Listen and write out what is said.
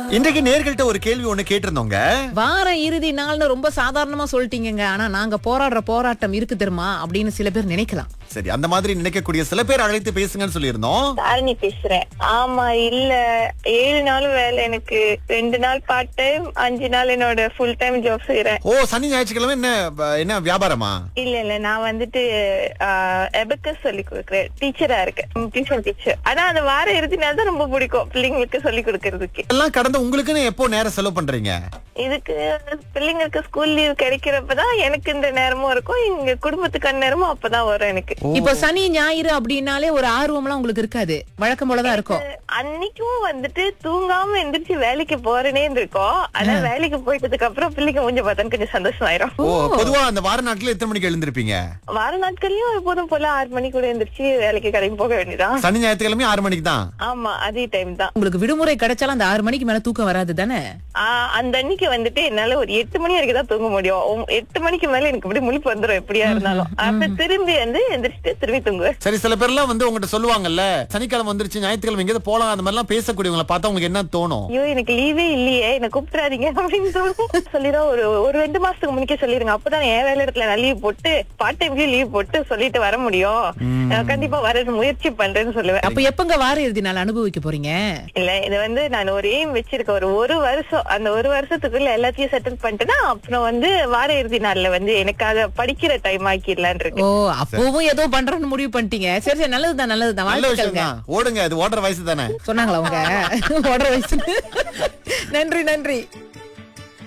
இன்றைக்கு நேர்கள்ட்ட ஒரு கேள்வி ஒண்ணு கேட்டிருந்தோங்க வார இறுதி நாள்னு ரொம்ப சாதாரணமா சொல்லிட்டீங்கங்க ஆனா நாங்க போராடுற போராட்டம் இருக்கு தெரியுமா அப்படின்னு சில பேர் நினைக்கலாம் சரி அந்த மாதிரி நினைக்கக்கூடிய சில பேர் அழைத்து பேசுங்கன்னு சொல்லியிருந்தோம் தாரணி பேசுறேன் ஆமா இல்ல ஏழு நாள் வேலை எனக்கு ரெண்டு நாள் பார்ட் டைம் அஞ்சு நாள் என்னோட ஃபுல் டைம் ஜாப் செய்யறேன் ஓ சனி ஞாயிற்றுக்கிழமை என்ன வ- என்ன வியாபாரமா இல்ல இல்ல நான் வந்துட்டு எபக்கஸ் சொல்லி கொடுக்குறேன் டீச்சரா இருக்கேன் டியூஷன் டீச்சர் ஆனா அந்த வார இறுதி நாள் தான் ரொம்ப பிடிக்கும் பிள்ளைங்களுக்கு சொல்லி கொடுக்கறதுக்கு எல்லாம் கடந்த உங்களுக்குன்னு எப்போ நேரம் செலவு பண்றீங்க இதுக்கு பிள்ளைங்களுக்கு ஸ்கூல் லீவ் கிடைக்கிறப்பதான் எனக்கு இந்த நேரமும் இருக்கும் எங்க குடும்பத்துக்கான நேரமும் அப்பதான் வரும் எனக்கு இப்போ சனி ஞாயிறு அப்படின்னாலே ஒரு ஆர்வம்லாம் உங்களுக்கு இருக்காது வழக்கம் போலதான் இருக்கும் அன்னைக்கும் வந்துட்டு தூங்காம எந்திரிச்சு வேலைக்கு போறேனே இருக்கோம் ஆனா வேலைக்கு போயிட்டதுக்கு அப்புறம் பிள்ளைங்க கொஞ்சம் பார்த்தா கொஞ்சம் சந்தோஷம் ஆயிரும் ஓ பொதுவா அந்த வார நாட்கள் எத்தனை மணிக்கு எழுந்திருப்பீங்க வார நாட்கள்லயும் எப்போதும் போல ஆறு மணி கூட எந்திரிச்சு வேலைக்கு கடைக்கு போக வேண்டியதான் சனி ஞாயிற்றுக்கிழமை ஆறு மணிக்கு தான் ஆமா அதே டைம் தான் உங்களுக்கு விடுமுறை கிடைச்சாலும் அந்த ஆறு மணிக்கு மேல தூக்கம் வராது தானே ஆஹ் அந்த அன்னைக்கு வந்துட்டு என்னால ஒரு எட்டு மணி வரைக்கும் தான் தூங்க முடியும் ஒம்- எட்டு மணிக்கு மேல எனக்கு இப்படி முழிப்பு வந்துரும் எப்படியா இருந்தாலும் அப்ப திரும்பி வந்து எந்திரிச்சிட்டு திரும்பி தூங்குவேன் சரி சில பேர்லாம் வந்து உங்ககிட்ட சொல்லுவாங்கல்ல சனிக்கிழமை வந்துருச்சு ஞாயிற்றுக்கிழமை எங்கேயாவது போலாம் அந்த மாதிரிலாம் பேசக்கூடியவங்களை பார்த்தா உங்களுக்கு என்ன தோணும் ஐயோ எனக்கு லீவே இல்லையே என்ன கூப்பிடாதீங்க அப்படின்னு சொல்லி சொல்லிடும் ஒரு ஒரு ரெண்டு மாசத்துக்கு முன்னே சொல்லிருங்க அப்பதான் என் வேலை இடத்துல நான் லீவ் போட்டு பார்ட் டைம்க்கு லீவ் போட்டு சொல்லிட்டு வர முடியும் நான் கண்டிப்பா வர முயற்சி பண்றேன்னு சொல்லுவேன் அப்ப எப்பங்க வார இறுதி நாள் அனுபவிக்க போறீங்க இல்ல இது வந்து நான் ஒரு எய்ம் வச்சிருக்கேன் ஒரு ஒரு வருஷம் அந்த ஒரு வருஷத்துக்குள்ள எல்லாத்தையும் செட்டில் பண்ணிட்டேன்னா அப்புறம் வந்து வார இறுதி நாள்ல வந்து எனக்காக படிக்கிற டைம் ஆக்கிடலான் இருக்கு ஓ அப்பவும் ஏதோ பண்றேன்னு முடிவு பண்ணிட்டீங்க சரி சரி நல்லதுதான் நல்லதுதான் நல்ல விஷயம் வாழ்த்துக்கள்ங்க தான் ஓடுங்க அது ஓடுற வயசு தானே சொன்னாங்களா அவங்க ஓடுற வயசு நன்றி நன்றி